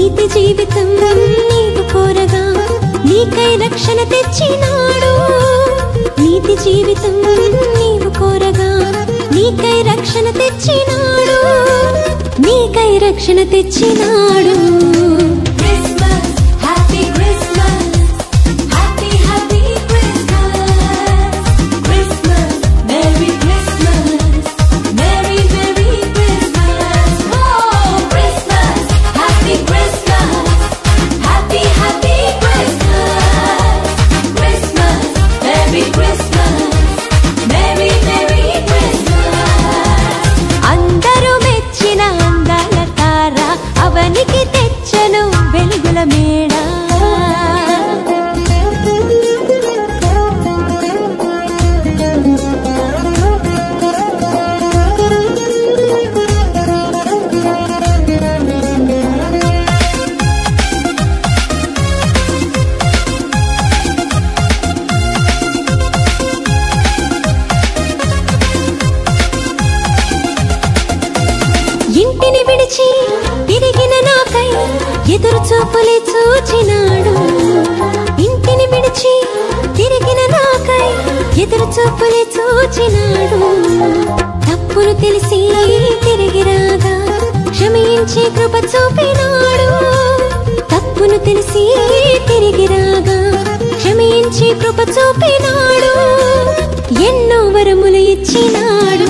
నీతి జీవితం నీవు కోరగా నీకై రక్షణ తెచ్చినాడు నీతి జీవితం నీవు కోరగా నీకై రక్షణ తెచ్చినాడు నీకై రక్షణ తెచ్చినాడు Christmas, happy Christmas, happy happy Christmas. Christmas, Merry Christmas, Merry Merry Christmas. Oh, Christmas, happy Christmas, happy happy Christmas. Christmas, Merry Christmas, Merry Merry Christmas. అందరూ మెచ్చిన అందాల తార అవనికి తెచ్చను వెలుగుల మేడ ఇంటిని విడిచి తిరిగిన నాకై ఎదురు చూపులే చూచినాడు ఇంటిని విడిచి తిరిగిన నాకై ఎదురు చూపులే చూచినాడు తప్పును తెలిసి తిరిగి రాగా క్షమించి కృప చూపినాడు తప్పును తెలిసి తిరిగి రాగా క్షమించి కృప చూపినాడు ఎన్నో వరములు ఇచ్చినాడు